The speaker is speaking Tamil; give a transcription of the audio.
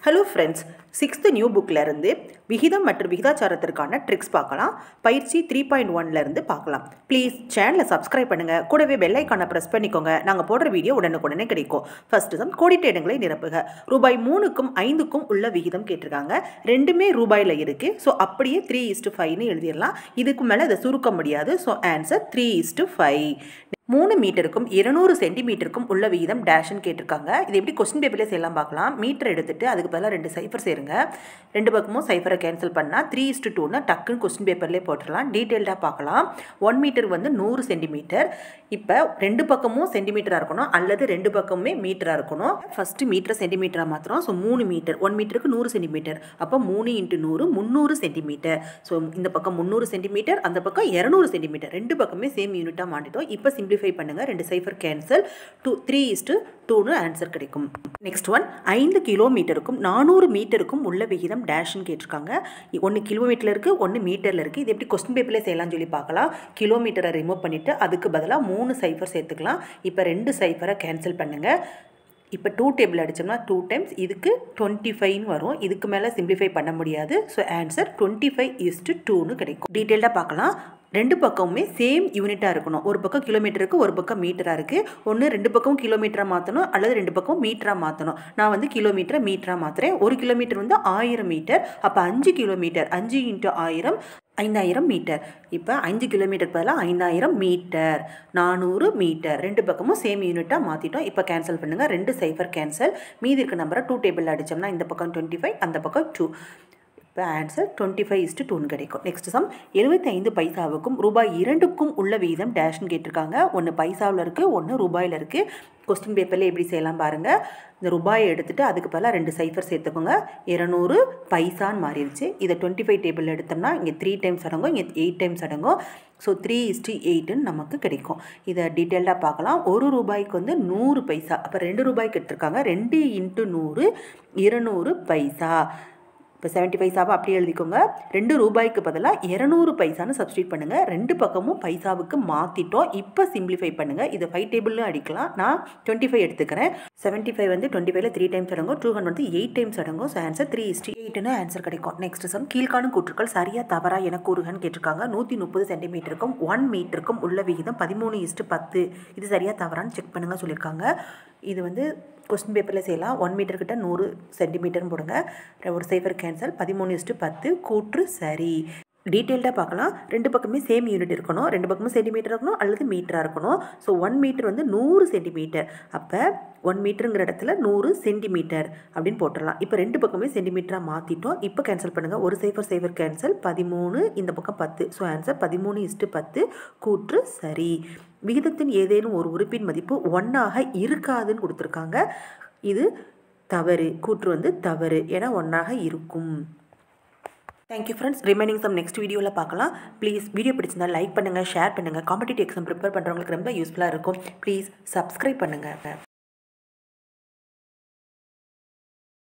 ஹலோ ஃப்ரெண்ட்ஸ் சிக்ஸ்த்து நியூ புக்கில் இருந்து விகிதம் மற்றும் விகிதாச்சாரத்திற்கான ட்ரிக்ஸ் பார்க்கலாம் பயிற்சி த்ரீ பாயிண்ட் ஒன்லேருந்து பார்க்கலாம் ப்ளீஸ் சேனலை சப்ஸ்கிரைப் பண்ணுங்கள் கூடவே பெல் ஐக்கானை ப்ரெஸ் பண்ணிக்கோங்க நாங்கள் போடுற வீடியோ உடனுக்குடனே கிடைக்கும் ஃபர்ஸ்ட் சம் கோடிட்ட இடங்களை நிரப்புக ரூபாய் மூணுக்கும் ஐந்துக்கும் உள்ள விகிதம் கேட்டிருக்காங்க ரெண்டுமே ரூபாயில் இருக்குது ஸோ அப்படியே த்ரீ இஸ்டு ஃபைவ்னு எழுதிடலாம் இதுக்கு மேலே அதை சுருக்க முடியாது so answer three is to five மூணு மீட்டருக்கும் இருநூறு சென்டிமீட்டருக்கும் உள்ள விகிதம் டேஷ்னு கேட்டிருக்காங்க இது எப்படி கொஸ்டின் பேப்பர்லேயே செய்யலாம் பார்க்கலாம் மீட்டர் எடுத்துட்டு அதுக்கு பதிலாக ரெண்டு சைஃபர் சேருங்க ரெண்டு பக்கமும் சைஃபரை கேன்சல் பண்ணால் த்ரீ இஸ்டு டூன்னு டக்குன்னு கொஸ்டின் பேப்பர்லேயே போட்டுடலாம் டீட்டெயில்டாக பார்க்கலாம் ஒன் மீட்டர் வந்து நூறு சென்டிமீட்டர் இப்போ ரெண்டு பக்கமும் சென்டிமீட்டராக இருக்கணும் அல்லது ரெண்டு பக்கமுமே மீட்டராக இருக்கணும் ஃபஸ்ட்டு மீட்டர் சென்டிமீட்டராக மாத்திரம் ஸோ மூணு மீட்டர் ஒன் மீட்டருக்கு நூறு சென்டிமீட்டர் அப்போ மூணு இன்ட்டு நூறு முந்நூறு சென்டிமீட்டர் ஸோ இந்த பக்கம் முந்நூறு சென்டிமீட்டர் அந்த பக்கம் இரநூறு சென்டிமீட்டர் ரெண்டு பக்கமே சேம் யூனிட்டாக மாட்டிட்டோம் இப்போ சிம்பிளிஃபை பண்ணுங்கள் ரெண்டு cipher cancel two three is to டூன்னு ஆன்சர் கிடைக்கும் நெக்ஸ்ட் ஒன் ஐந்து கிலோமீட்டருக்கும் நானூறு மீட்டருக்கும் உள்ள விகிதம் டேஷ்னு கேட்டிருக்காங்க ஒன்று கிலோமீட்டரில் இருக்குது ஒன்று மீட்டரில் இருக்குது இது எப்படி கொஸ்டின் பேப்பர்லேயே செய்யலாம்னு சொல்லி பார்க்கலாம் கிலோமீட்டரை ரிமூவ் பண்ணிவிட்டு அதுக்கு பதிலாக மூணு சைஃபர் சேர்த்துக்கலாம் இப்போ ரெண்டு சைஃபரை கேன்சல் பண்ணுங்கள் இப்போ டூ டேபிள் அடித்தோம்னா டூ டைம்ஸ் இதுக்கு டுவெண்ட்டி ஃபைவ்னு வரும் இதுக்கு மேலே சிம்பிளிஃபை பண்ண முடியாது so answer twenty five is to டூன்னு கிடைக்கும் டீட்டெயில்டாக பார்க்கலாம் ரெண்டு பக்கமுமே சேம் யூனிட்டாக இருக்கணும் ஒரு பக்கம் கிலோமீட்டருக்கு ஒரு பக்கம் மீட்டராக இருக்குது ஒன்று ரெண்டு பக்கமும் கிலோமீட்டராக மாற்றணும் அல்லது ரெண்டு பக்கம் மீட்டராக மாற்றணும் நான் வந்து கிலோமீட்டரை மீட்டராக மாற்றுறேன் ஒரு கிலோமீட்டர் வந்து ஆயிரம் மீட்டர் அப்போ அஞ்சு கிலோமீட்டர் அஞ்சு இன்ட்டு ஆயிரம் ஐந்தாயிரம் மீட்டர் இப்போ அஞ்சு கிலோமீட்டர் பதிலாக ஐந்தாயிரம் மீட்டர் நானூறு மீட்டர் ரெண்டு பக்கமும் சேம் யூனிட்டாக மாற்றிட்டோம் இப்போ கேன்சல் பண்ணுங்கள் ரெண்டு சைஃபர் கேன்சல் மீதி இருக்க நம்பரை டூ டேபிள் அடித்தோம்னா இந்த பக்கம் டுவெண்ட்டி ஃபைவ் அந்த பக்கம் டூ இப்போ ஆன்சர் டுவெண்ட்டி ஃபைவ் இஸ்ட்டு டூன்னு கிடைக்கும் நெக்ஸ்ட் சம் எழுபத்தைந்து பைசாவுக்கும் ரூபாய் இரண்டுக்கும் உள்ள வீதம் டேஷ்னு கேட்டிருக்காங்க ஒன்று பைசாவில் இருக்குது ஒன்று ரூபாயில் இருக்குது கொஸ்டின் பேப்பரில் எப்படி செய்யலாம் பாருங்கள் இந்த ரூபாயை எடுத்துகிட்டு அதுக்கு பதிலாக ரெண்டு சைஃபர் சேர்த்துக்கோங்க இரநூறு பைசான்னு மாறிடுச்சு இதை டுவெண்ட்டி ஃபைவ் டேபிள் எடுத்தோம்னா இங்கே த்ரீ டைம்ஸ் அடங்கும் இங்கே எயிட் டைம்ஸ் அடங்கும் ஸோ த்ரீ இஸ்டி எயிட்டுன்னு நமக்கு கிடைக்கும் இதை டீட்டெயில்டாக பார்க்கலாம் ஒரு ரூபாய்க்கு வந்து நூறு பைசா அப்போ ரெண்டு ரூபாய்க்கு எடுத்திருக்காங்க ரெண்டு இன்ட்டு நூறு இருநூறு பைசா இப்போ செவன்ட்டி பைசாவை அப்படியே எழுதிக்கோங்க ரெண்டு ரூபாய்க்கு பதிலாக இரநூறு பைசான்னு சப்ஸ்டியூட் பண்ணுங்கள் ரெண்டு பக்கமும் பைசாவுக்கு மாற்றிட்டோம் இப்போ சிம்பிளிஃபை பண்ணுங்கள் இது ஃபைவ் டேபிள்னு அடிக்கலாம் நான் டுவெண்ட்டி ஃபைவ் எடுத்துக்கிறேன் செவன்ட்டி ஃபைவ் வந்து டுவெண்ட்டி ஃபைவ்ல த்ரீ டைம்ஸ் அடங்கும் டூ ஹண்ட்ரட் வந்து எயிட் டைம்ஸ் அடங்கும் ஸோ ஆன்சர் த்ரீ இஸ்டி எயிட்னு ஆன்சர் கிடைக்கும் நெக்ஸ்ட் சம் கீழ்காணும் கூற்றுக்கள் சரியா தவறா என கூறுகன்னு கேட்டிருக்காங்க நூற்றி முப்பது சென்டிமீட்டருக்கும் ஒன் மீட்டருக்கும் உள்ள விகிதம் பதிமூணு இஸ்ட்டு பத்து இது சரியா தவறான்னு செக் பண்ணுங்க சொல்லியிருக்காங்க இது வந்து கொஸ்டின் பேப்பரில் செய்யலாம் ஒன் மீட்டர் கிட்ட நூறு சென்டிமீட்டர்னு போடுங்க ஒரு சைஃபர் கேன்சல் பதிமூணு இஸ்ட்டு பத்து கூற்று சரி டீட்டெயில்டாக பார்க்கலாம் ரெண்டு பக்கமே சேம் யூனிட் இருக்கணும் ரெண்டு பக்கமும் சென்டிமீட்டர் இருக்கணும் அல்லது மீட்டராக இருக்கணும் ஸோ ஒன் மீட்டர் வந்து நூறு சென்டிமீட்டர் அப்போ ஒன் மீட்டருங்கிற இடத்துல நூறு சென்டிமீட்டர் அப்படின்னு போட்டுடலாம் இப்போ ரெண்டு பக்கமே சென்டிமீட்டராக மாற்றிட்டோம் இப்போ கேன்சல் பண்ணுங்கள் ஒரு சைஃபர் சைஃபர் கேன்சல் பதிமூணு இந்த பக்கம் பத்து ஸோ ஆன்சர் பதிமூணு இஸ்ட்டு பத்து கூற்று சரி விகிதத்தின் ஏதேனும் ஒரு உறுப்பின் மதிப்பு ஒன்றாக இருக்காதுன்னு கொடுத்துருக்காங்க இது தவறு கூற்று வந்து தவறு என ஒன்றாக இருக்கும் thank you friends remaining sum next வீடியோவில் பார்க்கலாம் ப்ளீஸ் வீடியோ பிடிச்சிருந்தா லைக் பண்ணுங்கள் ஷேர் பண்ணுங்கள் காம்படிட்டிவ் எக்ஸாம் ப்ரிப்பேர் பண்ணுறவங்களுக்கு ரொம்ப யூஸ்ஃபுல்லாக இருக்கும் ப்ளீஸ் சப்ஸ்கிரைப் பண்ணுங்கள்